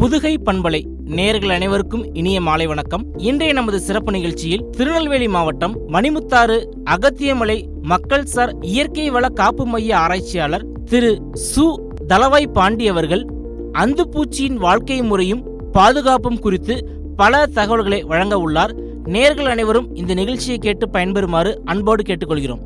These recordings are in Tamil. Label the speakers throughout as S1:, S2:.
S1: புதுகை பண்பலை நேர்கள் அனைவருக்கும் இனிய மாலை வணக்கம் இன்றைய நமது சிறப்பு நிகழ்ச்சியில் திருநெல்வேலி மாவட்டம் மணிமுத்தாறு அகத்தியமலை மக்கள் சார் இயற்கை வள காப்பு மைய ஆராய்ச்சியாளர் திரு சு தலவாய் பாண்டி அவர்கள் அந்துப்பூச்சியின் வாழ்க்கை முறையும் பாதுகாப்பும் குறித்து பல தகவல்களை வழங்க உள்ளார் நேர்கள் அனைவரும் இந்த நிகழ்ச்சியை கேட்டு பயன்பெறுமாறு அன்போடு கேட்டுக்கொள்கிறோம்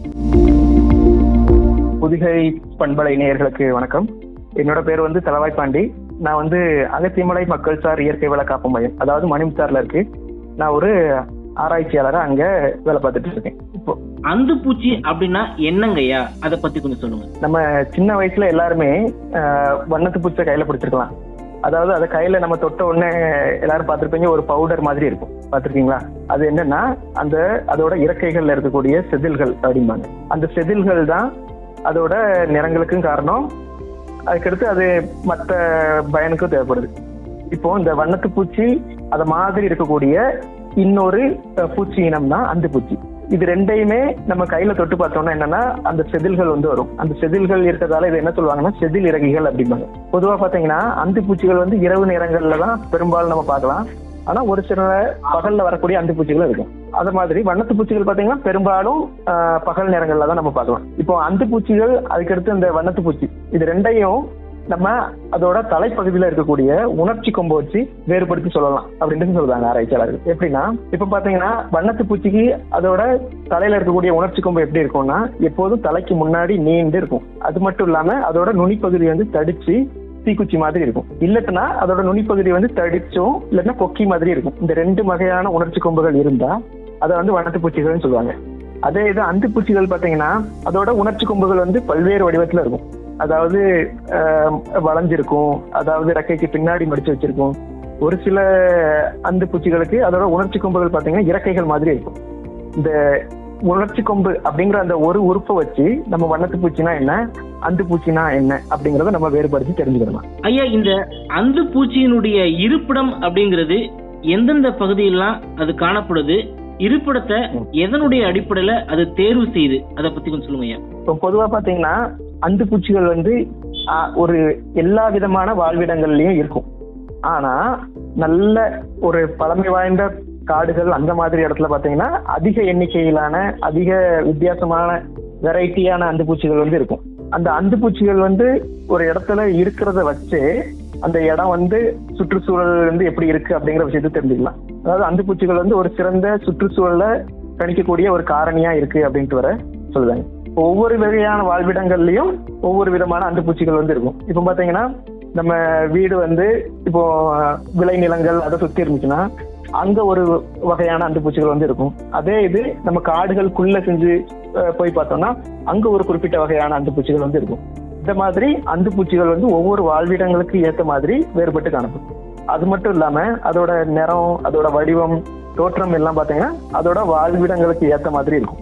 S2: புதுகை பண்பலை நேயர்களுக்கு வணக்கம் என்னோட பேர் வந்து தலவாய் பாண்டி நான் வந்து அகத்தியமலை மக்கள் சார் இயற்கை வள காப்பு மையம் அதாவது மணிமுத்தார்ல இருக்கு நான் ஒரு ஆராய்ச்சியாளரா அங்க வேலை பார்த்துட்டு இருக்கேன் இப்போ
S1: அந்துப்பூச்சி அப்படின்னா என்னங்கய்யா அதை பத்தி கொஞ்சம் சொல்லுங்க
S2: நம்ம சின்ன வயசுல எல்லாருமே ஆஹ், வண்ணத்து பூச்சை கையில பிடிச்சிருக்கலாம் அதாவது அதை கையில நம்ம தொட்ட உடனே எல்லாரும் பார்த்திருப்பீங்க ஒரு பவுடர் மாதிரி இருக்கும் பார்த்திருக்கீங்களா அது என்னன்னா அந்த அதோட இறக்கைகள்ல இருக்கக்கூடிய செதில்கள் அப்படிம்பாங்க அந்த செதில்கள் தான் அதோட நிறங்களுக்கும் காரணம் அதுக்கடுத்து அது மற்ற பயனுக்கும் தேவைப்படுது இப்போ இந்த வண்ணத்து பூச்சி அத மாதிரி இருக்கக்கூடிய இன்னொரு அஹ், பூச்சி இனம் தான் அந்த பூச்சி இது ரெண்டையுமே நம்ம கையில தொட்டு பார்த்தோம்னா என்னன்னா அந்த செதில்கள் வந்து வரும் அந்த செதில்கள் இருக்கிறதால இது என்ன சொல்லுவாங்கன்னா செதில் இறகிகள் அப்படிம்பாங்க பொதுவா பாத்தீங்கன்னா அந்து பூச்சிகள் வந்து இரவு நேரங்கள்ல தான் பெரும்பாலும் நம்ம பார்க்கலாம் ஆனா ஒரு சில பகல்ல வரக்கூடிய அந்து பூச்சிகள் இருக்கும் அது மாதிரி வண்ணத்து பூச்சிகள் பாத்தீங்கன்னா பெரும்பாலும் ஆஹ், பகல் நேரங்கள்ல தான் நம்ம பார்க்கலாம் இப்போ அந்து பூச்சிகள் அதுக்கடுத்து இந்த வண்ணத்து பூச்சி இது ரெண்டையும் நம்ம அதோட தலைப்பகுதியில இருக்கக்கூடிய உணர்ச்சி கொம்பை வச்சு வேறுபடுத்தி சொல்லலாம் அப்படின்னு சொல்றாங்க ஆராய்ச்சியாளர்கள் எப்படின்னா இப்ப பாத்தீங்கன்னா வண்ணத்து பூச்சிக்கு அதோட தலையில இருக்கக்கூடிய உணர்ச்சி கொம்பு எப்படி இருக்கும்னா எப்போதும் தலைக்கு முன்னாடி நீண்டு இருக்கும் அது மட்டும் இல்லாம அதோட நுனிப்பகுதி வந்து தடிச்சு தீக்குச்சி மாதிரி இருக்கும் இல்லட்டுனா அதோட நுனிப்பகுதி வந்து தடிச்சும் இல்லைன்னா கொக்கி மாதிரி இருக்கும் இந்த ரெண்டு வகையான உணர்ச்சி கொம்புகள் இருந்தா அதை வந்து வண்ணத்து பூச்சிகள்னு சொல்லுவாங்க அதே இது அந்து பூச்சிகள் பாத்தீங்கன்னா அதோட உணர்ச்சி கொம்புகள் வந்து பல்வேறு வடிவத்துல இருக்கும் அதாவது ஆஹ், வளைஞ்சிருக்கும் அதாவது ரெக்கைக்கு பின்னாடி மடிச்சு வச்சிருக்கும் ஒரு சில அந்து பூச்சிகளுக்கு அதோட உணர்ச்சி கொம்புகள் பாத்தீங்கன்னா இறக்கைகள் மாதிரி இருக்கும் இந்த உணர்ச்சி கொம்பு அப்படிங்கிற அந்த ஒரு உறுப்பை வச்சு நம்ம வண்ணத்து பூச்சினா என்ன அந்து பூச்சினா என்ன அப்படிங்கறத நம்ம வேறுபடுத்தி தெரிஞ்சுக்கலாம்
S1: ஐயா இந்த அந்து பூச்சியினுடைய இருப்பிடம் அப்படிங்கிறது எந்தெந்த பகுதியெல்லாம் அது காணப்படுது இருப்பிடத்தை எதனுடைய அடிப்படையில அது தேர்வு செய்யுது அதை பத்தி கொஞ்சம் சொல்லுங்க ஐயா
S2: இப்போ பொதுவா பாத்தீங்கன்னா அந்து பூச்சிகள் வந்து ஆ, ஒரு எல்லா விதமான வாழ்விடங்கள்லயும் இருக்கும் ஆனா நல்ல ஒரு பழமை வாய்ந்த காடுகள் அந்த மாதிரி இடத்துல பாத்தீங்கன்னா அதிக எண்ணிக்கையிலான அதிக வித்தியாசமான வெரைட்டியான அந்து பூச்சிகள் வந்து இருக்கும் அந்த அந்து பூச்சிகள் வந்து ஒரு இடத்துல இருக்கிறத வச்சு அந்த இடம் வந்து சுற்றுச்சூழல் வந்து எப்படி இருக்கு அப்படிங்கிற விஷயத்தை தெரிஞ்சுக்கலாம் அதாவது அந்து பூச்சிகள் வந்து ஒரு சிறந்த சுற்றுச்சூழலை கணிக்கக்கூடிய ஒரு காரணியா இருக்கு அப்படின்ட்டு வர சொல்லுவாங்க இப்போ ஒவ்வொரு வகையான வாழ்விடங்கள்லயும் ஒவ்வொரு விதமான அந்து பூச்சிகள் வந்து இருக்கும் இப்போ பாத்தீங்கன்னா நம்ம வீடு வந்து இப்போ விளைநிலங்கள் அதை சுத்தி இருந்துச்சுன்னா அங்க ஒரு வகையான அந்து பூச்சிகள் வந்து இருக்கும் அதே இது நம்ம காடுகளுக்குள்ள செஞ்சு அஹ், போய் பார்த்தோம்னா அங்க ஒரு குறிப்பிட்ட வகையான அந்து பூச்சிகள் வந்து இருக்கும் இந்த மாதிரி அந்து பூச்சிகள் வந்து ஒவ்வொரு வாழ்விடங்களுக்கு ஏத்த மாதிரி வேறுபட்டு காணப்படும் அது மட்டும் இல்லாம அதோட நிறம் அதோட வடிவம் தோற்றம் எல்லாம் பாத்தீங்கன்னா அதோட வாழ்விடங்களுக்கு ஏத்த மாதிரி இருக்கும்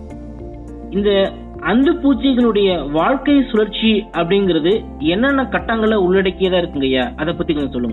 S1: இந்த அந்து பூச்சிகளுடைய வாழ்க்கை சுழற்சி அப்படிங்கிறது என்னென்ன கட்டங்களை உள்ளடக்கியதா இருக்குங்க ஐயா அதை பத்தி கொஞ்சம் சொல்லுங்க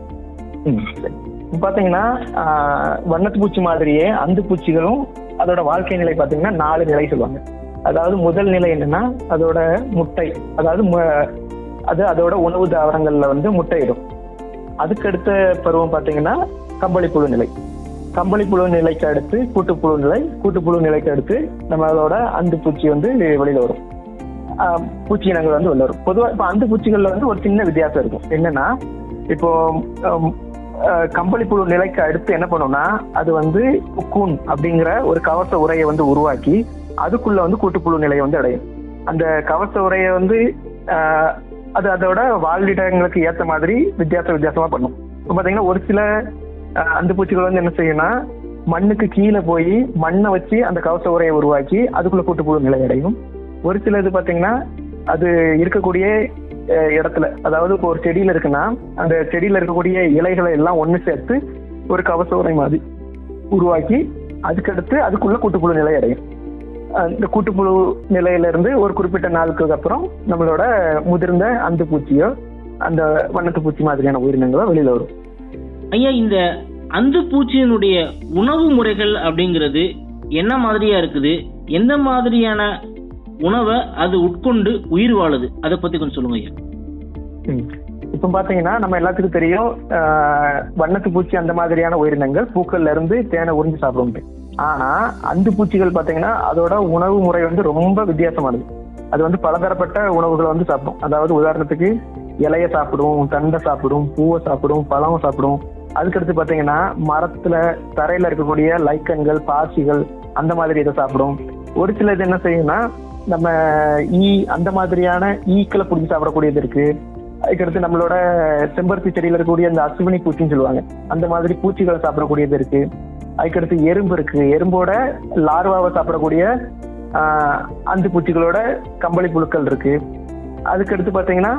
S2: ம், சரி. இப்ப பாத்தீங்கன்னா ஆஹ், வண்ணத்து பூச்சி மாதிரியே அந்து பூச்சிகளும் அதோட வாழ்க்கை நிலை பாத்தீங்கன்னா நாலு நிலை சொல்லுவாங்க அதாவது முதல் நிலை என்னன்னா அதோட முட்டை அதாவது மு- அது அதோட உணவு தாவரங்கள்ல வந்து முட்டையிடும் அதுக்கடுத்த பருவம் பாத்தீங்கன்னா கம்பளிப்புழு நிலை கம்பளிப்புழு நிலைக்கு அடுத்து கூட்டுப்புழு நிலை கூட்டுப்புழு நிலைக்கு அடுத்து நம்மளோட அந்து பூச்சி வந்து வெளியில வரும் ஆஹ், பூச்சி இனங்கள் வந்து வெளில வரும் பொதுவா இப்ப அந்து பூச்சிகள்ல வந்து ஒரு சின்ன வித்தியாசம் இருக்கும் என்னன்னா இப்போ ஆம், அஹ், கம்பளிப்புழு நிலைக்கு அடுத்து என்ன பண்ணும்னா அது வந்து குக்கூன் அப்படிங்கிற ஒரு கவச உரையை வந்து உருவாக்கி அதுக்குள்ள வந்து கூட்டுப்புழு நிலையை வந்து அடையும் அந்த கவச உரையை வந்து ஆஹ், அது அதோட வாழ்விடங்களுக்கு ஏத்த மாதிரி வித்தியாச வித்தியாசமா பண்ணும் இப்போ பாத்தீங்கன்னா ஒரு சில அஹ், அந்து பூச்சிகள் வந்து என்ன செய்யும்னா மண்ணுக்கு கீழே போய் மண்ணை வச்சு அந்த கவச உரையை உருவாக்கி அதுக்குள்ள கூட்டுப்புழு நிலை அடையும் ஒரு சில இது பாத்தீங்கன்னா அது இருக்கக்கூடிய அஹ், இடத்துல அதாவது இப்போ ஒரு செடியில இருக்குன்னா அந்த செடியில இருக்கக்கூடிய இலைகளை எல்லாம் ஒண்ணு சேர்த்து ஒரு கவச உரை மாதிரி உருவாக்கி அதுக்கடுத்து அதுக்குள்ள கூட்டுப்புழு நிலை அடையும் அஹ், இந்த கூட்டுப்புழு நிலையில இருந்து ஒரு குறிப்பிட்ட நாளுக்கு அப்புறம் நம்மளோட முதிர்ந்த அந்து பூச்சியோ அந்த வண்ணத்து பூச்சி மாதிரியான உயிரினங்களோ வெளியில வரும்
S1: ஐயா இந்த அந்து பூச்சியினுடைய உணவு முறைகள் அப்படிங்கிறது என்ன மாதிரியா இருக்குது எந்த மாதிரியான உணவை அது உட்கொண்டு உயிர் வாழுது அதை பத்தி கொஞ்சம் சொல்லுங்க ஐயா
S2: ம். இப்போ பாத்தீங்கன்னா நம்ம எல்லாத்துக்கும் தெரியும் ஆஹ், வண்ணத்து பூச்சி அந்த மாதிரியான உயிரினங்கள் பூக்கள்ல இருந்து தேனை உறிஞ்சு சாப்பிடும் ஆனா அந்து பூச்சிகள் பாத்தீங்கன்னா அதோட உணவு முறை வந்து ரொம்ப வித்தியாசமானது அது வந்து பலதரப்பட்ட உணவுகளை வந்து சாப்பிடும் அதாவது உதாரணத்துக்கு இலைய சாப்பிடும் தண்டை சாப்பிடும் பூவை சாப்பிடும் பழம் சாப்பிடும் அதுக்கடுத்து பாத்தீங்கன்னா மரத்துல தரையில இருக்கக்கூடிய லைக்கன்கள் பாசிகள் அந்த மாதிரி இதை சாப்பிடும் ஒரு சில இது என்ன செய்யும்னா நம்ம ஈ அந்த மாதிரியான ஈக்களை பிடிச்சி சாப்பிடக்கூடியது இருக்கு அதுக்கடுத்து நம்மளோட செம்பருத்தி செடியில இருக்கக்கூடிய அந்த அசுவினி பூச்சின்னு சொல்லுவாங்க அந்த மாதிரி பூச்சிகளை சாப்பிடக்கூடியது இருக்கு அதுக்கடுத்து எறும்பு இருக்கு எறும்போட லார்வாவை சாப்பிடக்கூடிய ஆஹ், அந்து பூச்சிகளோட கம்பளி புழுக்கள் இருக்கு அதுக்கடுத்து பாத்தீங்கன்னா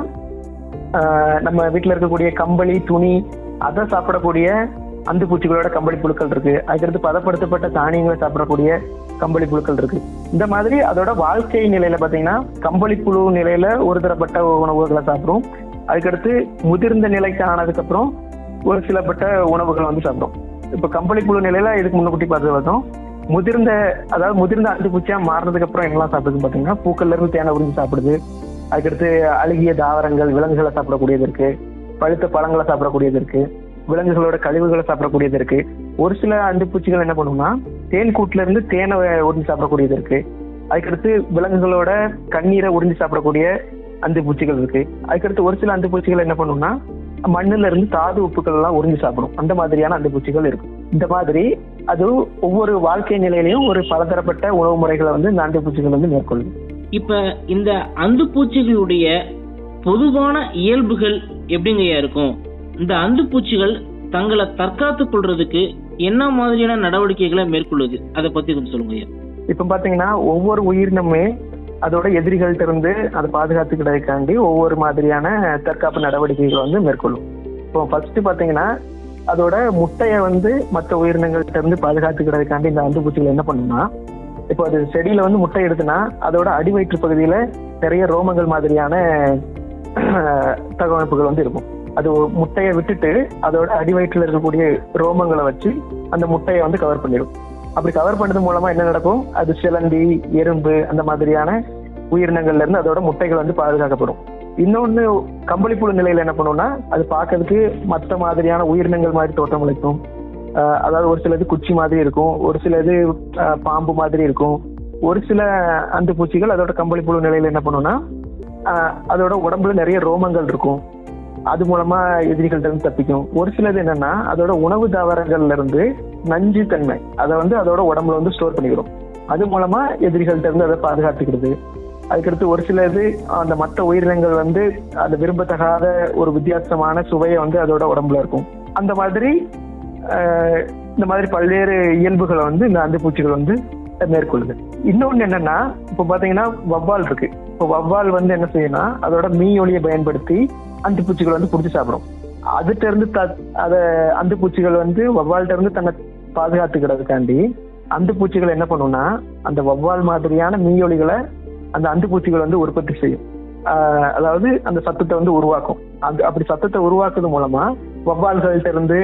S2: ஆஹ், நம்ம வீட்டில் இருக்கக்கூடிய கம்பளி துணி அதை சாப்பிடக்கூடிய அந்து பூச்சிகளோட கம்பளி புழுக்கள் இருக்கு அதுக்கடுத்து பதப்படுத்தப்பட்ட தானியங்களை சாப்பிடக்கூடிய கம்பளி புழுக்கள் இருக்கு இந்த மாதிரி அதோட வாழ்க்கை நிலையில பாத்தீங்கன்னா கம்பளி புழு நிலையில ஒரு தரப்பட்ட உணவுகளை சாப்பிடும் அதுக்கடுத்து முதிர்ந்த நிலைக்கு ஆனதுக்கு அப்புறம் ஒரு சிலப்பட்ட உணவுகளை வந்து சாப்பிடும் இப்ப கம்பளி புழு நிலையில இதுக்கு முன்னக்கூட்டி பார்த்து பார்த்தோம் முதிர்ந்த அதாவது முதிர்ந்த அந்துப்பூச்சியா மாறினதுக்கு அப்புறம் என்னெல்லாம் சாப்பிடுதுன்னு பாத்தீங்கன்னா பூக்கள்ல இருந்து தேனை உறிஞ்சு சாப்பிடுது அதுக்கடுத்து அழுகிய தாவரங்கள் விலங்குகளை சாப்பிடக்கூடியது இருக்கு பழுத்த பழங்களை சாப்பிடக்கூடியது இருக்கு விலங்குகளோட கழிவுகளை சாப்பிடக்கூடியது இருக்கு ஒரு சில அந்துப்பூச்சிகள் என்ன பண்ணும்னா தேன் கூட்டுல இருந்து தேனை உறிஞ்சு சாப்பிடக்கூடியது இருக்கு அதுக்கடுத்து விலங்குகளோட கண்ணீரை உறிஞ்சு சாப்பிடக்கூடிய அந்து பூச்சிகள் இருக்கு அதுக்கடுத்து ஒரு சில அந்து பூச்சிகள் என்ன பண்ணும்னா மண்ணுல இருந்து தாது உப்புகள் எல்லாம் உறிஞ்சு சாப்பிடும் அந்த மாதிரியான அந்து பூச்சிகள் இருக்கும் இந்த மாதிரி அது ஒவ்வொரு வாழ்க்கை நிலையிலையும் ஒரு பலதரப்பட்ட உணவு முறைகளை வந்து இந்த அந்து பூச்சிகள் வந்து மேற்கொள்ளும்
S1: இப்ப இந்த அந்து பூச்சிகளுடைய பொதுவான இயல்புகள் எப்படிங்கய்யா இருக்கும் இந்த அந்து பூச்சிகள் தங்களை தற்காத்துக் கொள்றதுக்கு என்ன மாதிரியான நடவடிக்கைகளை மேற்கொள்ளுது அதை பத்தி கொஞ்சம் சொல்லுங்க ஐயா
S2: இப்ப பாத்தீங்கன்னா ஒவ்வொரு உயிரினமே அதோட எதிரிகள்ட்ட இருந்து அதை பாதுகாத்துக்கிறதுக்காண்டி ஒவ்வொரு மாதிரியான தற்காப்பு நடவடிக்கைகளை வந்து மேற்கொள்ளும் இப்போ ஃபர்ஸ்ட் பாத்தீங்கன்னா அதோட முட்டையை வந்து மற்ற உயிரினங்கள்ட்ட இருந்து பாதுகாத்துக்கிறதுக்காண்டி இந்த அந்துப்பூச்சிகள் என்ன பண்ணும்னா இப்போ அது செடியில வந்து முட்டை எடுத்துனா அதோட அடிவயிற்று பகுதியில நிறைய ரோமங்கள் மாதிரியான தகவமைப்புகள் வந்து இருக்கும் அது ஒரு முட்டையை விட்டுட்டு அதோட அடிவயிற்றுல இருக்கக்கூடிய ரோமங்களை வச்சு அந்த முட்டையை வந்து கவர் பண்ணிடும் அப்படி கவர் பண்ணது மூலமா என்ன நடக்கும் அது சிலந்தி எறும்பு அந்த மாதிரியான உயிரினங்கள்ல இருந்து அதோட முட்டைகள் வந்து பாதுகாக்கப்படும் இன்னொன்னு கம்பளிப்புழு நிலையில என்ன பண்ணும்னா அது பார்க்கறதுக்கு மற்ற மாதிரியான உயிரினங்கள் மாதிரி தோற்றமளிக்கும் ஆஹ் அதாவது ஒரு சிலது குச்சி மாதிரி இருக்கும் ஒரு சிலது ஆஹ் பாம்பு மாதிரி இருக்கும் ஒரு சில அந்த பூச்சிகள் அதோட கம்பளிப்புழு நிலையில என்ன பண்ணும்னா ஆஹ் அதோட உடம்புல நிறைய ரோமங்கள் இருக்கும் அது மூலமா எதிரிகள்ட்ட இருந்து தப்பிக்கும் ஒரு சிலது என்னன்னா அதோட உணவு தாவரங்கள்ல இருந்து நஞ்சு தன்மை அதை வந்து அதோட உடம்புல வந்து ஸ்டோர் பண்ணிக்கிறோம் அது மூலமா எதிரிகள்ட்ட இருந்து அதை பாதுகாத்துக்கிறது அதுக்கடுத்து ஒரு சில இது அந்த மற்ற உயிரினங்கள் வந்து அது விரும்பத்தகாத ஒரு வித்தியாசமான சுவையை வந்து அதோட உடம்புல இருக்கும் அந்த மாதிரி ஆஹ், இந்த மாதிரி பல்வேறு இயல்புகளை வந்து இந்த அந்துப்பூச்சிகள் வந்து மேற்கொள்ளுது இன்னொன்னு என்னன்னா இப்போ பாத்தீங்கன்னா வவ்வால் இருக்கு இப்போ வவ்வால் வந்து என்ன செய்யும்னா அதோட மீ ஒளியை பயன்படுத்தி அந்துப்பூச்சிகள் வந்து பிடிச்சி சாப்பிடும் அதுட்ட இருந்து த அத அந்துப்பூச்சிகள் வந்து வவ்வால்கிட்ட இருந்து தன்னை பாதுகாத்துக்கிறதுக்காண்டி அந்துப்பூச்சிகள் என்ன பண்ணும்னா அந்த வவ்வால் மாதிரியான மீயொலிகளை அந்த அந்துப்பூச்சிகள் வந்து உற்பத்தி செய்யும் ஆஹ் அதாவது அந்த சத்தத்தை வந்து உருவாக்கும் அந்த அப்படி சத்தத்தை உருவாக்குறது மூலமா வவ்வால்கள்ட்ட இருந்து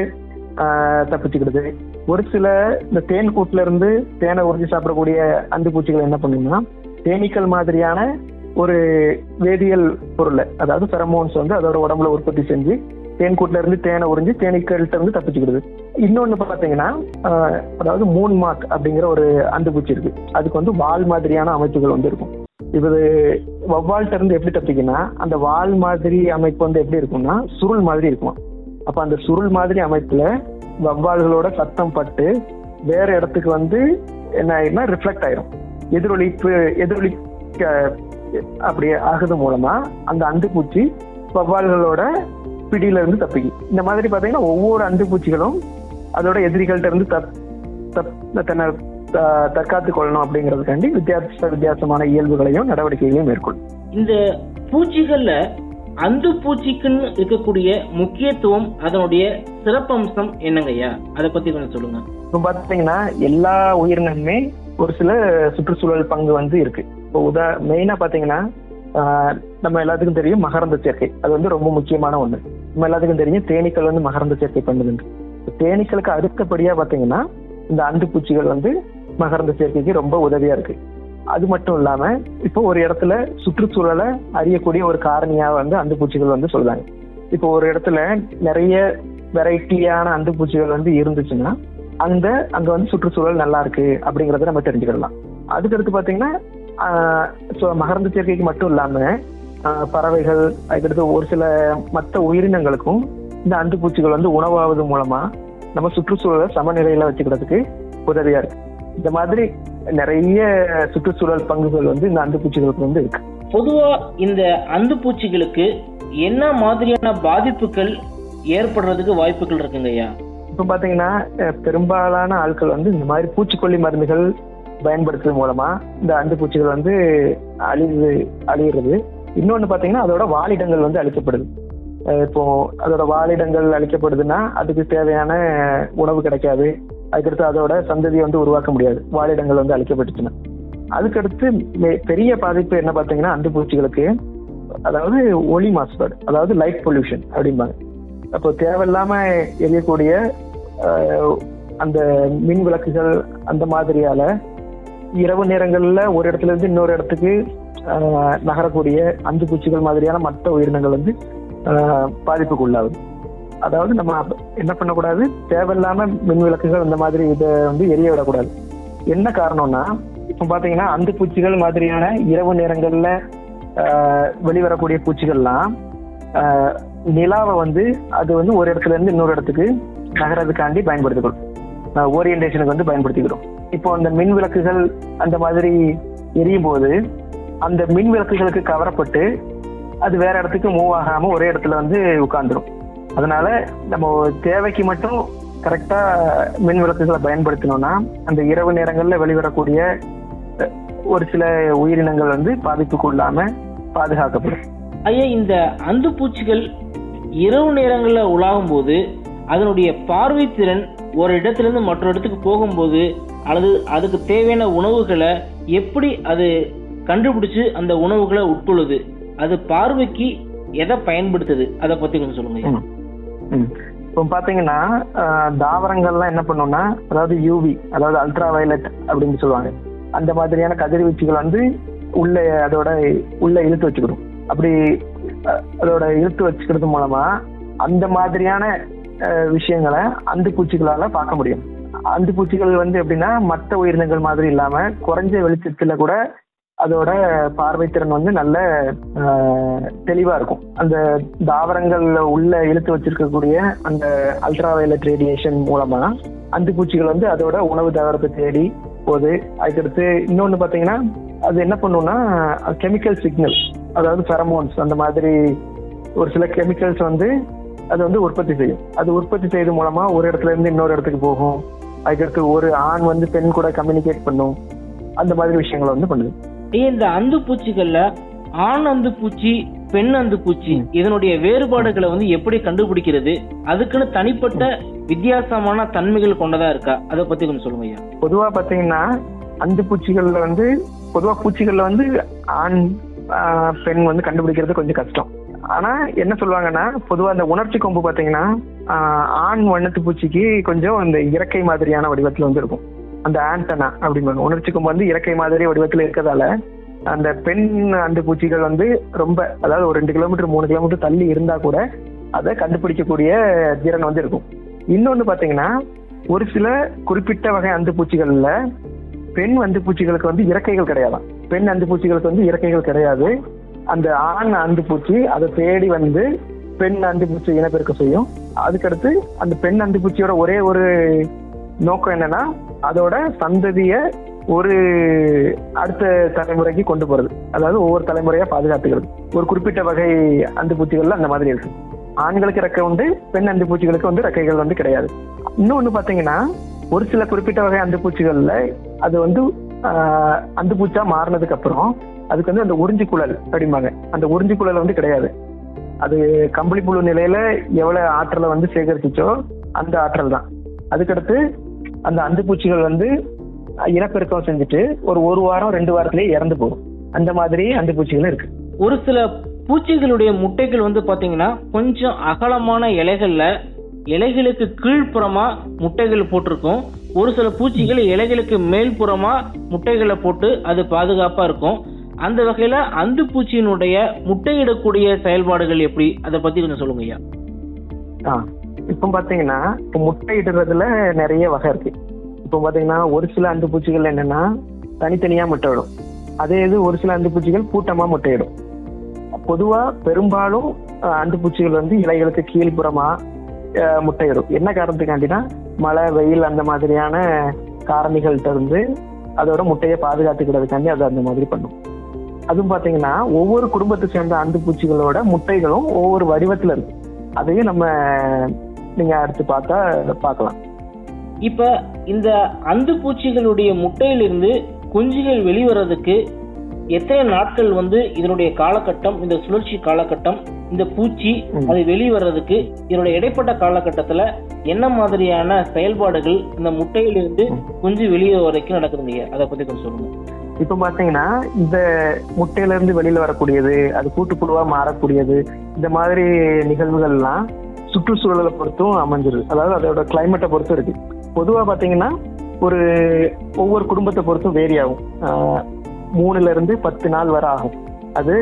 S2: ஆஹ் தப்பிச்சுக்கிறது ஒரு சில இந்த தேன் கூட்டுல இருந்து தேனை உறிஞ்சி சாப்பிடக்கூடிய அந்துப்பூச்சிகள் என்ன பண்ணும்னா தேனீக்கள் மாதிரியான ஒரு வேதியியல் பொருளை அதாவது பெரமோன்ஸ் வந்து அதோட உடம்புல உற்பத்தி செஞ்சு தேன் கூட்டுல இருந்து தேனை உறிஞ்சி தேனீக்கள்கிட்ட இருந்து தப்பிச்சுக்கிறது இன்னொன்னு பாத்தீங்கன்னா ஆஹ் அதாவது மூன் மார்க் அப்படிங்கிற ஒரு அந்துப்பூச்சி இருக்கு அதுக்கு வந்து வால் மாதிரியான அமைப்புகள் வந்து இருக்கும் இது வவ்வால்கிட்ட இருந்து எப்படி தப்பிக்குன்னா அந்த வால் மாதிரி அமைப்பு வந்து எப்படி இருக்கும்னா சுருள் மாதிரி இருக்குமா அப்ப அந்த சுருள் மாதிரி அமைப்புல வவ்வால்களோட சத்தம் பட்டு வேற இடத்துக்கு வந்து என்ன ஆயிரும்னா ரிஃப்ளெக்ட் ஆயிரும் எதிரொலிப்பு எதிரொலிக்க அப்படியே ஆகுது மூலமா அந்த அந்துப்பூச்சி வவ்வால்களோட பிடியில இருந்து தப்பிக்கும் இந்த மாதிரி பாத்தீங்கன்னா ஒவ்வொரு அந்துப்பூச்சிகளும் அதோட எதிரிகள்ட்ட இருந்து தப் தப் தன்னை த- தற்காத்துக் கொள்ளணும் அப்படிங்கிறதுக்காண்டி வித்தியாச வித்தியாசமான இயல்புகளையும் நடவடிக்கைகளையும் மேற்கொள்ளும்
S1: இந்த பூச்சிகள்ல அந்து பூச்சிக்குன்னு இருக்கக்கூடிய முக்கியத்துவம் அதனுடைய சிறப்பம்சம் என்னங்கய்யா அதை பத்தி கொஞ்சம் சொல்லுங்க
S2: இப்போ பாத்தீங்கன்னா எல்லா உயிரினமுமே ஒரு சில சுற்றுச்சூழல் பங்கு வந்து இருக்கு இப்போ உதா மெயினா பாத்தீங்கன்னா ஆஹ், நம்ம எல்லாத்துக்கும் தெரியும் மகரந்த சேர்க்கை அது வந்து ரொம்ப முக்கியமான ஒண்ணு நம்ம எல்லாத்துக்கும் தெரியும் தேனீக்கள் வந்து மகரந்த சேர்க்கை பண்ணுதுன்னு இப்ப தேனீக்களுக்கு அடுத்தபடியா பாத்தீங்கன்னா இந்த அந்துப்பூச்சிகள் வந்து மகரந்த சேர்க்கைக்கு ரொம்ப உதவியா இருக்கு அது மட்டும் இல்லாம இப்போ ஒரு இடத்துல சுற்றுச்சூழலை அறியக்கூடிய ஒரு காரணியா வந்து அந்துப்பூச்சிகள் வந்து சொல்றாங்க இப்போ ஒரு இடத்துல நிறைய வெரைட்டியான அந்துப்பூச்சிகள் வந்து இருந்துச்சுன்னா அந்த அங்க வந்து சுற்றுச்சூழல் நல்லா இருக்கு அப்படிங்கறத நம்ம தெரிஞ்சுக்கலாம் அதுக்கடுத்து பாத்தீங்கன்னா ஆஹ் so மகரந்த சேர்க்கைக்கு மட்டும் இல்லாம ஆஹ் பறவைகள் அதுக்கடுத்து ஒரு சில மற்ற உயிரினங்களுக்கும் இந்த அந்துப்பூச்சிகள் வந்து உணவாவது மூலமா நம்ம சுற்றுச்சூழலை சமநிலையில வச்சுக்கிறதுக்கு உதவியா இருக்கு இந்த மாதிரி நிறைய சுற்றுச்சூழல் பங்குகள் வந்து இந்த அந்துப்பூச்சிகளுக்கு வந்து இருக்கு
S1: பொதுவா இந்த அந்து பூச்சிகளுக்கு என்ன மாதிரியான பாதிப்புகள் ஏற்படுறதுக்கு வாய்ப்புகள் இருக்குங்க ஐயா
S2: இப்ப பாத்தீங்கன்னா அஹ், பெரும்பாலான ஆட்கள் வந்து இந்த மாதிரி பூச்சிக்கொல்லி மருந்துகள் பயன்படுத்துறது மூலமா இந்த அந்துப்பூச்சிகள் வந்து அழிவு அழியிறது இன்னொன்னு பாத்தீங்கன்னா அதோட வாழிடங்கள் வந்து அழிக்கப்படுது அஹ், இப்போ அதோட வாழிடங்கள் அழிக்கப்படுதுன்னா அதுக்கு தேவையான உணவு கிடைக்காது அதுக்கடுத்து அதோட சந்ததியை வந்து உருவாக்க முடியாது வாழிடங்கள் வந்து அழிக்கப்பட்டுச்சுன்னா அதுக்கடுத்து மெ- பெரிய பாதிப்பு என்ன பாத்தீங்கன்னா அந்துப்பூச்சிகளுக்கு அதாவது ஒளி மாசுபாடு அதாவது லைட் பொல்யூஷன் அப்படிம்பாங்க அப்போ தேவையில்லாம எரியக்கூடிய ஆஹ், அந்த மின் விளக்குகள் அந்த மாதிரியால இரவு நேரங்கள்ல ஒரு இடத்துல இருந்து இன்னொரு இடத்துக்கு ஆஹ், நகரக்கூடிய அந்து பூச்சிகள் மாதிரியான மற்ற உயிரினங்கள் வந்து ஆஹ், பாதிப்புக்கு உள்ளாகுது அதாவது நம்ம அப்ப என்ன பண்ணக்கூடாது தேவையில்லாம மின் விளக்குகள் இந்த மாதிரி இதை வந்து எரிய விடக்கூடாது என்ன காரணம்னா இப்போ பாத்தீங்கன்னா அந்து பூச்சிகள் மாதிரியான இரவு நேரங்கள்ல ஆஹ், வெளிவரக்கூடிய பூச்சிகள்லாம் ஆஹ், நிலாவை வந்து அது வந்து ஒரு இடத்துல இருந்து இன்னொரு இடத்துக்கு நகரதுக்காண்டி பயன்படுத்திக்கிறோம் ஓரியன்டேஷனுக்கு வந்து பயன்படுத்திக்கிறோம் இப்போ அந்த மின் விளக்குகள் அந்த மாதிரி எரியும் போது அந்த மின் விளக்குகளுக்கு கவரப்பட்டு அது வேற இடத்துக்கு மூவ் ஆகாம ஒரே இடத்துல வந்து உட்கார்ந்துரும் அதனால நம்ம தேவைக்கு மட்டும் கரெக்டா மின் விளக்குகளை பயன்படுத்தினோம்னா அந்த இரவு நேரங்கள்ல வெளிவரக்கூடிய அஹ், ஒரு சில உயிரினங்கள் வந்து பாதிப்புக்கு இல்லாம பாதுகாக்கப்படும்
S1: ஐயா இந்த அந்து பூச்சிகள் இரவு நேரங்களில் உலாவும் போது அதனுடைய பார்வை திறன் ஒரு இடத்திலிருந்து மற்றொரு இடத்துக்கு போகும்போது அல்லது அதுக்கு தேவையான உணவுகளை எப்படி அது கண்டுபிடிச்சு அந்த உணவுகளை உட்கொள்ளுது அது பார்வைக்கு எதை பயன்படுத்துது அதை பத்தி கொஞ்சம் சொல்லுங்க ஐயா.
S2: ம். ம். இப்போ பாத்தீங்கன்னா ஆஹ், தாவரங்கள்லாம் என்ன பண்ணும்னா அதாவது யூவி அதாவது அல்ட்ரா வயலட் அப்படின்னு சொல்லுவாங்க அந்த மாதிரியான கதிர்வீச்சுகள் வந்து உள்ள அதோட உள்ள இழுத்து வச்சுக்கிடும் அப்படி அஹ், அதோட இழுத்து வச்சுக்கிறது மூலமா அந்த மாதிரியான அஹ், விஷயங்களை அந்த பூச்சிகளால பார்க்க முடியும் அந்த பூச்சிகள் வந்து எப்படின்னா மற்ற உயிரினங்கள் மாதிரி இல்லாம குறைஞ்ச வெளிச்சத்துல கூட அதோட பார்வைத்திறன் வந்து நல்ல ஆஹ், தெளிவா இருக்கும் அந்த தாவரங்கள்ல உள்ள இழுத்து வச்சிருக்கக்கூடிய அந்த அல்ட்ரா வயலட் ரேடியேஷன் மூலமா அந்த பூச்சிகள் வந்து அதோட உணவு தாவரத்தை தேடி போகுது அதுக்கடுத்து இன்னொன்னு பாத்தீங்கன்னா அது என்ன பண்ணும்னா கெமிக்கல் சிக்னல் அதாவது ஃபெரமோன்ஸ் அந்த மாதிரி ஒரு சில கெமிக்கல்ஸ் வந்து அது வந்து உற்பத்தி செய்யும் அது உற்பத்தி செய்வது மூலமா ஒரு இடத்துல இருந்து இன்னொரு இடத்துக்கு போகும் அதுக்கடுத்து ஒரு ஆண் வந்து பெண் கூட கம்யூனிகேட் பண்ணும் அந்த மாதிரி விஷயங்களை வந்து பண்ணுது
S1: ஐயா, இந்த அந்து பூச்சிகள்ல ஆண் அந்து பூச்சி பெண் அந்து பூச்சி இதனுடைய வேறுபாடுகளை வந்து எப்படி கண்டுபிடிக்கிறது அதுக்குன்னு தனிப்பட்ட வித்தியாசமான தன்மைகள் கொண்டதா இருக்கா அதை பத்தி கொஞ்சம் சொல்லுங்க ஐயா
S2: பொதுவா பாத்தீங்கன்னா அந்த பூச்சிகள்ல வந்து பொதுவா பூச்சிகள்ல வந்து ஆண் ஆஹ், பெண் வந்து கண்டுபிடிக்கிறது கொஞ்சம் கஷ்டம் ஆனா என்ன சொல்லுவாங்கன்னா பொதுவா அந்த உணர்ச்சி கொம்பு பாத்தீங்கன்னா ஆஹ், ஆண் வண்ணத்து பூச்சிக்கு கொஞ்சம் அந்த இறக்கை மாதிரியான வடிவத்துல வந்து இருக்கும் அந்த ஆண்டனா அப்படிம்பாங்க உணர்ச்சி கொம்பு வந்து இறக்கை மாதிரி வடிவத்துல இருக்கிறதால அந்த பெண் அந்த பூச்சிகள் வந்து ரொம்ப அதாவது ஒரு ரெண்டு கிலோமீட்டர் மூணு கிலோமீட்டர் தள்ளி இருந்தா கூட அதை கண்டுபிடிக்கக்கூடிய திறன் வந்து இருக்கும் இன்னொன்னு பாத்தீங்கன்னா ஒரு சில குறிப்பிட்ட வகை அந்து பூச்சிகள்ல பெண் அந்து பூச்சிகளுக்கு வந்து இறக்கைகள் கிடையாதாம் பெண் அந்து பூச்சிகளுக்கு வந்து இறக்கைகள் கிடையாது அந்த ஆண் அந்து பூச்சி அதை தேடி வந்து பெண் அந்து பூச்சி இனப்பெருக்கம் செய்யும் அதுக்கடுத்து அந்த பெண் அந்து பூச்சியோட ஒரே ஒரு நோக்கம் என்னன்னா அதோட சந்ததிய ஒரு அடுத்த தலைமுறைக்கு கொண்டு போறது அதாவது ஒவ்வொரு தலைமுறையா பாதுகாத்துக்கிறது ஒரு குறிப்பிட்ட வகை அந்து பூச்சிகள்ல அந்த மாதிரி இருக்கு ஆண்களுக்கு ரெக்கை உண்டு பெண் அந்து பூச்சிகளுக்கு வந்து ரெக்கைகள் வந்து கிடையாது இன்னொன்னு பாத்தீங்கன்னா ஒரு சில குறிப்பிட்ட வகை அந்து பூச்சிகள்ல அது வந்து ஆஹ், அந்து பூச்சா மாறினதுக்கு அப்புறம் அதுக்கு வந்து அந்த உறிஞ்சி குழல் அப்படிம்பாங்க அந்த உறிஞ்சி குழல் வந்து கிடையாது அது கம்பளி புழு நிலையில எவ்வளவு ஆற்றலை வந்து சேகரிச்சுச்சோ அந்த ஆற்றல் தான் அதுக்கடுத்து அந்த அந்து பூச்சிகள் வந்து இனப்பெருக்கம் செஞ்சுட்டு ஒரு ஒரு வாரம் ரெண்டு வாரத்திலேயே இறந்து போகும் அந்த மாதிரி அந்து பூச்சிகளும் இருக்கு
S1: ஒரு சில பூச்சிகளுடைய முட்டைகள் வந்து பாத்தீங்கன்னா கொஞ்சம் அகலமான இலைகள்ல இலைகளுக்கு கீழ்ப்புறமா முட்டைகள் போட்டிருக்கும் ஒரு சில பூச்சிகள் இலைகளுக்கு மேல்புறமா முட்டைகளை போட்டு அது பாதுகாப்பா இருக்கும் அந்த வகையில அந்து பூச்சியினுடைய முட்டையிடக்கூடிய செயல்பாடுகள் எப்படி அதை பத்தி கொஞ்சம் சொல்லுங்க ஐயா
S2: ஆ இப்போ பாத்தீங்கன்னா இப்போ முட்டை இடுறதுல நிறைய வகை இருக்கு இப்போ பாத்தீங்கன்னா ஒரு சில அந்து பூச்சிகள் என்னன்னா தனித்தனியா முட்டையிடும் அதே இது ஒரு சில அந்து பூச்சிகள் கூட்டமா முட்டையிடும் பொதுவா பெரும்பாலும் அஹ், அந்து பூச்சிகள் வந்து இலைகளுக்கு கீழ்ப்புறமா அஹ், முட்டையிடும் என்ன காரணத்துக்காண்டினா மழை வெயில் அந்த மாதிரியான காரணிகள்கிட்ட இருந்து அதோட முட்டையை பாதுகாத்துக்கிறதுக்காண்டி அது அந்த மாதிரி பண்ணும் அதுவும் பாத்தீங்கன்னா ஒவ்வொரு குடும்பத்தை சேர்ந்த அந்து பூச்சிகளோட முட்டைகளும் ஒவ்வொரு வடிவத்துல இருக்கு அதையும் நம்ம நீங்க அடுத்து பார்த்தா பார்க்கலாம்
S1: இப்ப இந்த அந்து பூச்சிகளுடைய முட்டையிலிருந்து குஞ்சுகள் வெளிவரதுக்கு எத்தனை நாட்கள் வந்து இதனுடைய காலகட்டம் இந்த சுழற்சி காலகட்டம் இந்த பூச்சி
S2: ம்.
S1: அது வெளிவரதுக்கு இதனுடைய இடைப்பட்ட காலகட்டத்துல என்ன மாதிரியான செயல்பாடுகள் இந்த முட்டையிலிருந்து
S2: ம்.
S1: குஞ்சு வெளியே வரைக்கும் நடக்குதுங்க அதை பத்தி கொஞ்சம் சொல்லுங்க
S2: இப்ப பாத்தீங்கன்னா இந்த முட்டையில இருந்து வெளியில வரக்கூடியது அது கூட்டுப்புழுவா மாறக்கூடியது இந்த மாதிரி நிகழ்வுகள்லாம் சுற்றுச்சூழலை பொறுத்தும் அமைஞ்சிருது அதாவது அதோட கிளைமேட்டை பொறுத்தும் இருக்கு பொதுவா பாத்தீங்கன்னா ஒரு ஒவ்வொரு குடும்பத்தை பொறுத்தும் வேரி ஆகும் ஆஹ் மூணுல இருந்து பத்து நாள் வரை ஆகும் அது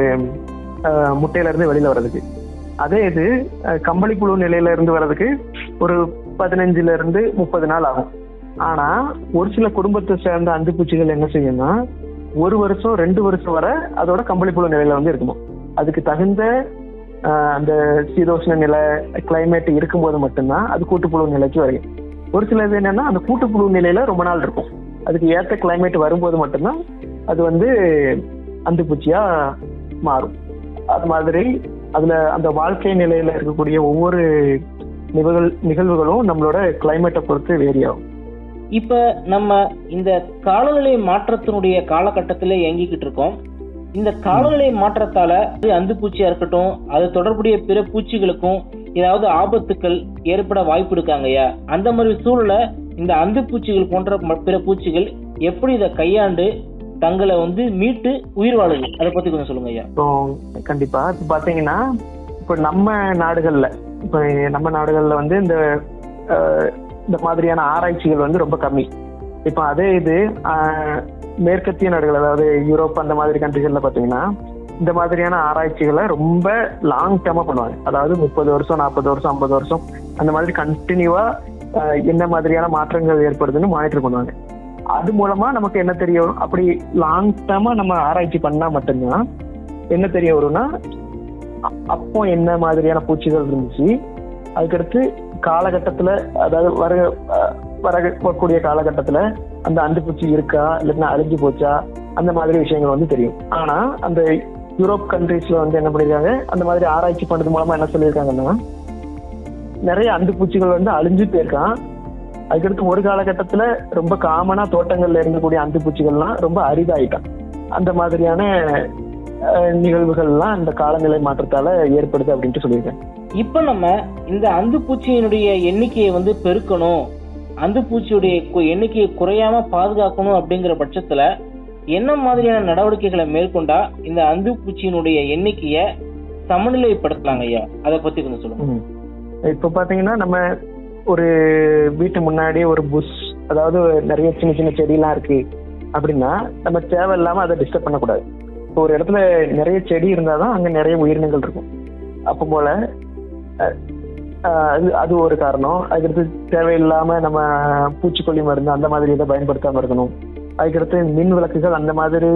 S2: ஆஹ் முட்டையில இருந்து வெளியில வர்றதுக்கு அதே இது ஆஹ் கம்பளிப்புழு நிலையில இருந்து வர்றதுக்கு ஒரு பதினஞ்சுல இருந்து முப்பது நாள் ஆகும் ஆனா ஒரு சில குடும்பத்தை சேர்ந்த அந்துப்பூச்சிகள் என்ன செய்யும்னா ஒரு வருஷம் ரெண்டு வருஷம் வரை அதோட கம்பளிப்புழு நிலையில வந்து இருக்குமா அதுக்கு தகுந்த ஆஹ், அந்த சீதோஷ்ண நிலை கிளைமேட் இருக்கும்போது மட்டும்தான் அது கூட்டுப்புழு நிலைக்கு வரையும் ஒரு சில இது என்னன்னா அந்த கூட்டுப்புழு நிலையில ரொம்ப நாள் இருக்கும் அதுக்கு ஏத்த கிளைமேட் வரும்போது மட்டும்தான் அது வந்து அந்துப்பூச்சியா மாறும் அது மாதிரி அதுல அந்த வாழ்க்கை நிலையில இருக்கக்கூடிய ஒவ்வொரு நிகழ் நிகழ்வுகளும் நம்மளோட கிளைமேட்டை பொறுத்து வேரி ஆகும்
S1: இப்ப நம்ம இந்த காலநிலை மாற்றத்தினுடைய காலகட்டத்துல இயங்கிக்கிட்டு இருக்கோம் இந்த காலநிலை மாற்றத்தால அது அந்துப்பூச்சியா இருக்கட்டும் அது தொடர்புடைய பிற பூச்சிகளுக்கும் ஏதாவது ஆபத்துக்கள் ஏற்பட வாய்ப்பு இருக்காங்கய்யா அந்த மாதிரி சூழல இந்த அந்துப்பூச்சிகள் போன்ற ம- பிற பூச்சிகள் எப்படி இதை கையாண்டு தங்களை வந்து மீட்டு உயிர் வாழுது அதை பத்தி கொஞ்சம் சொல்லுங்க ஐயா
S2: இப்போ கண்டிப்பா இப்போ பாத்தீங்கன்னா இப்போ நம்ம நாடுகள்ல இப்போ நம்ம நாடுகள்ல வந்து இந்த அஹ், இந்த மாதிரியான ஆராய்ச்சிகள் வந்து ரொம்ப கம்மி இப்போ அதே இது அஹ், மேற்கத்திய நாடுகள் அதாவது யூரோப் அந்த மாதிரி கண்ட்ரிகள்ல பாத்தீங்கன்னா இந்த மாதிரியான ஆராய்ச்சிகளை ரொம்ப லாங் டேர்மா பண்ணுவாங்க அதாவது முப்பது வருஷம் நாற்பது வருஷம் ஐம்பது வருஷம் அந்த மாதிரி கண்டினியூவா என்ன மாதிரியான மாற்றங்கள் ஏற்படுதுன்னு மானிட்டர் பண்ணுவாங்க அது மூலமா நமக்கு என்ன தெரிய வரும் அப்படி லாங் டேர்மா நம்ம ஆராய்ச்சி பண்ணா மட்டும்தான் என்ன தெரிய வரும்னா அ- அப்போ என்ன மாதிரியான பூச்சிகள் இருந்துச்சு அதுக்கடுத்து காலகட்டத்துல அதாவது வர அஹ், வரக்கூடிய காலகட்டத்துல அந்த அந்துப்பூச்சி இருக்கா இல்லைன்னா அழிஞ்சு போச்சா அந்த மாதிரி விஷயங்கள் வந்து தெரியும் ஆனா அந்த யூரோப் கண்ட்ரீஸ்ல வந்து என்ன பண்ணிருக்காங்க அந்த மாதிரி ஆராய்ச்சி பண்றது மூலமா என்ன சொல்லியிருக்காங்கன்னா நிறைய அந்துப்பூச்சிகள் வந்து அழிஞ்சு போயிருக்கான் அதுக்கடுத்து ஒரு காலகட்டத்துல ரொம்ப காமனா தோட்டங்கள்ல இருக்கக்கூடிய அந்துப்பூச்சிகள்லாம் ரொம்ப அரிதாயிட்டான் அந்த மாதிரியான அஹ், நிகழ்வுகள்லாம் இந்த காலநிலை மாற்றத்தால ஏற்படுது அப்படின்ட்டு சொல்லியிருக்கேன்
S1: இப்ப நம்ம இந்த அந்துப்பூச்சியினுடைய எண்ணிக்கையை வந்து பெருக்கணும் அந்துப்பூச்சியுடைய கு- எண்ணிக்கையை குறையாம பாதுகாக்கணும் அப்படிங்கிற பட்சத்துல என்ன மாதிரியான நடவடிக்கைகளை மேற்கொண்டா இந்த அந்துப்பூச்சியினுடைய எண்ணிக்கையை சமநிலைப்படுத்தலாங்க ஐயா அதை பத்தி கொஞ்சம் சொல்லுங்க
S2: ம். இப்ப பாத்தீங்கன்னா நம்ம ஒரு வீட்டு முன்னாடி ஒரு புஷ் அதாவது நிறைய சின்ன சின்ன செடியெல்லாம் இருக்கு அப்படின்னா நம்ம தேவையில்லாம அதை டிஸ்டர்ப் பண்ணக்கூடாது இப்போ ஒரு இடத்துல நிறைய செடி இருந்தாதான் அங்க நிறைய உயிரினங்கள் இருக்கும் அப்போ போல அஹ், அஹ், அது அது ஒரு காரணம் அதுக்கடுத்து தேவையில்லாம நம்ம பூச்சிக்கொல்லி மருந்து அந்த மாதிரி இதை பயன்படுத்தாம இருக்கணும் அதுக்கடுத்து மின் விளக்குகள் அந்த மாதிரி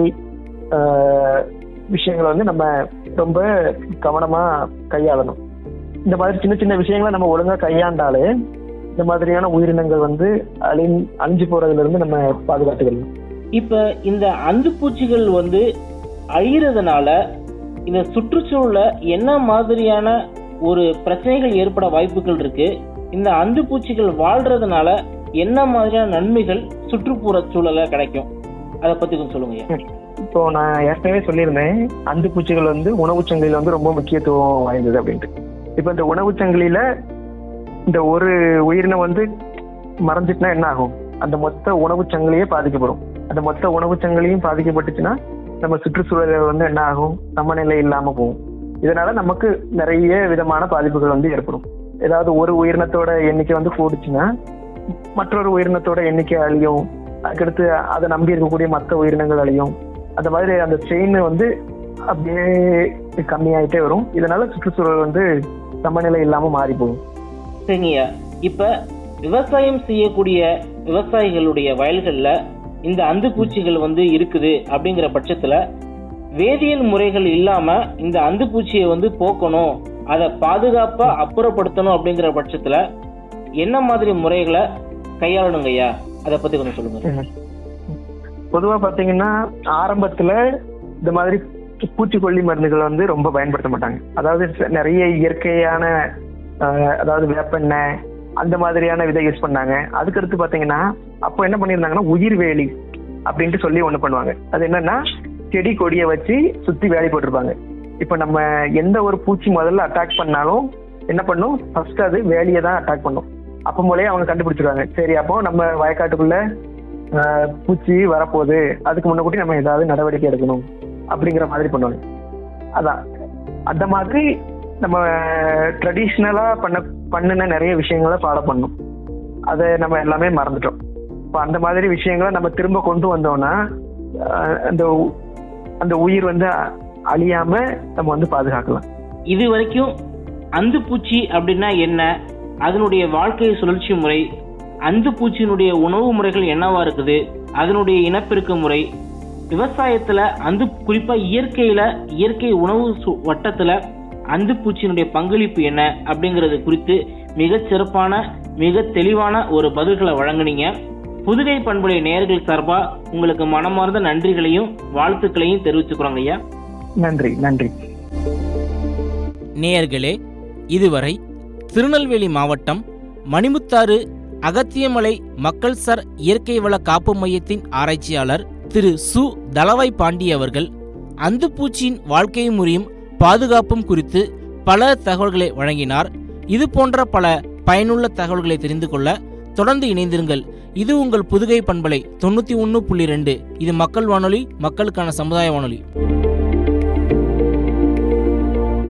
S2: அஹ், விஷயங்களை வந்து நம்ம ரொம்ப கவனமா கையாளணும் இந்த மாதிரி சின்ன சின்ன விஷயங்களை நம்ம ஒழுங்கா கையாண்டாலே இந்த மாதிரியான உயிரினங்கள் வந்து அழி அழிஞ்சு போறதுல இருந்து நம்ம பாதுகாத்துக்கலாம்
S1: இப்ப இந்த அந்துப்பூச்சிகள் வந்து அழியறதுனால இந்த சுற்றுச்சூழல்ல என்ன மாதிரியான ஒரு பிரச்சனைகள் ஏற்பட வாய்ப்புகள் இருக்கு இந்த அந்துப்பூச்சிகள் வாழ்றதுனால என்ன மாதிரியான நன்மைகள் சுற்றுப்புற சூழல கிடைக்கும் அதை பத்தி கொஞ்சம் சொல்லுங்க ஐயா.
S2: இப்போ நான் ஏற்கனவே சொல்லியிருந்தேன் அந்து பூச்சிகள் வந்து உணவுச் சங்கிலியில வந்து ரொம்ப முக்கியத்துவம் வாய்ந்தது அப்படின்ட்டு இப்போ இந்த உணவுச் சங்கிலியில இந்த ஒரு உயிரினம் வந்து மறைஞ்சிட்டுனா என்ன ஆகும் அந்த மொத்த உணவுச் சங்கிலியே பாதிக்கப்படும் அந்த மொத்த உணவுச் சங்கிலியும் பாதிக்கப்பட்டுச்சுன்னா நம்ம சுற்றுச்சூழல் வந்து என்ன ஆகும் சமநிலை இல்லாம போகும் இதனால நமக்கு நிறைய விதமான பாதிப்புகள் வந்து ஏற்படும் ஏதாவது ஒரு உயிரினத்தோட எண்ணிக்கை வந்து கூடுச்சுன்னா மற்றொரு உயிரினத்தோட எண்ணிக்கை அழியும் அதுக்கடுத்து அதை நம்பி இருக்கக்கூடிய மற்ற உயிரினங்கள் அழியும் அந்த மாதிரி அந்த செயின் வந்து அப்படியே கம்மியாயிட்டே வரும் இதனால சுற்றுச்சூழல் வந்து சமநிலை இல்லாம மாறி போகும்
S1: சரிங்கய்யா இப்ப விவசாயம் செய்யக்கூடிய விவசாயிகளுடைய வயல்கள்ல இந்த அந்து பூச்சிகள் வந்து இருக்குது அப்படிங்கிற பட்சத்துல வேதியியல் முறைகள் இல்லாம இந்த அந்து பூச்சியை வந்து போக்கணும் அதை பாதுகாப்பா அப்புறப்படுத்தணும் அப்படிங்கிற பட்சத்துல என்ன மாதிரி முறைகளை கையாளணுங்க ஐயா அதை பத்தி கொஞ்சம் சொல்லுங்க
S2: பொதுவா பாத்தீங்கன்னா ஆரம்பத்துல இந்த மாதிரி பூச்சிக்கொல்லி மருந்துகள் வந்து ரொம்ப பயன்படுத்த மாட்டாங்க அதாவது ச- நிறைய இயற்கையான ஆஹ், அதாவது வேப்பெண்ணெய் அந்த மாதிரியான விதை யூஸ் பண்ணாங்க அதுக்கடுத்து பாத்தீங்கன்னா அப்போ என்ன பண்ணியிருந்தாங்கன்னா உயிர் வேலி அப்படின்ட்டு சொல்லி ஒண்ணு பண்ணுவாங்க அது என்னன்னா செடி கொடியை வச்சு சுத்தி வேலி போட்டிருப்பாங்க இப்போ நம்ம எந்த ஒரு பூச்சி முதல்ல அட்டாக் பண்ணாலும் என்ன பண்ணும் ஃபர்ஸ்ட் அது வேலியை தான் அட்டாக் பண்ணும் அப்போ போலயே அவங்க கண்டுபிடிச்சிருவாங்க சரி அப்போ நம்ம வயக்காட்டுக்குள்ள ஆஹ், பூச்சி வரப்போகுது அதுக்கு முன்னக்கூட்டி நம்ம ஏதாவது நடவடிக்கை எடுக்கணும் அப்படிங்கிற மாதிரி பண்ணுவாங்க அதான் அந்த மாதிரி நம்ம ட்ரெடிஷ்னலா பண்ண பண்ணின நிறைய விஷயங்களை ஃபாலோ பண்ணோம் அதை நம்ம எல்லாமே மறந்துட்டோம் இப்போ அந்த மாதிரி விஷயங்களை நம்ம திரும்ப கொண்டு வந்தோம்னா ஆஹ், அந்த உ- அந்த உயிர் வந்து அ- அழியாம நம்ம வந்து பாதுகாக்கலாம்
S1: இது வரைக்கும் அந்து பூச்சி அப்படின்னா என்ன அதனுடைய வாழ்க்கை சுழற்சி முறை அந்து பூச்சியினுடைய உணவு முறைகள் என்னவா இருக்குது அதனுடைய இனப்பெருக்க முறை விவசாயத்துல அந்து குறிப்பா இயற்கையில இயற்கை உணவு சு- வட்டத்துல அந்து பூச்சியினுடைய பங்களிப்பு என்ன அப்படிங்கிறது குறித்து மிகச் சிறப்பான மிக தெளிவான ஒரு பதில்களை வழங்குனீங்க புதுகை பண்புடைய நேயர்கள் சார்பா உங்களுக்கு மனமார்ந்த நன்றிகளையும் வாழ்த்துக்களையும் தெரிவிச்சுக்கிறோங்க ஐயா
S2: நன்றி நன்றி
S1: நேயர்களே இதுவரை திருநெல்வேலி மாவட்டம் மணிமுத்தாறு அகத்தியமலை மக்கள் சார் இயற்கை வள காப்பு மையத்தின் ஆராய்ச்சியாளர் திரு சு தளவாய் பாண்டி அவர்கள் அந்துப்பூச்சியின் வாழ்க்கை முறையும் பாதுகாப்பும் குறித்து பல தகவல்களை வழங்கினார் இது போன்ற பல பயனுள்ள தகவல்களை தெரிந்து கொள்ள தொடர்ந்து இணைந்திருங்கள் இது உங்கள் புதுகை பண்பலை தொண்ணூத்தி ஒன்று புள்ளி ரெண்டு இது மக்கள் வானொலி மக்களுக்கான சமுதாய வானொலி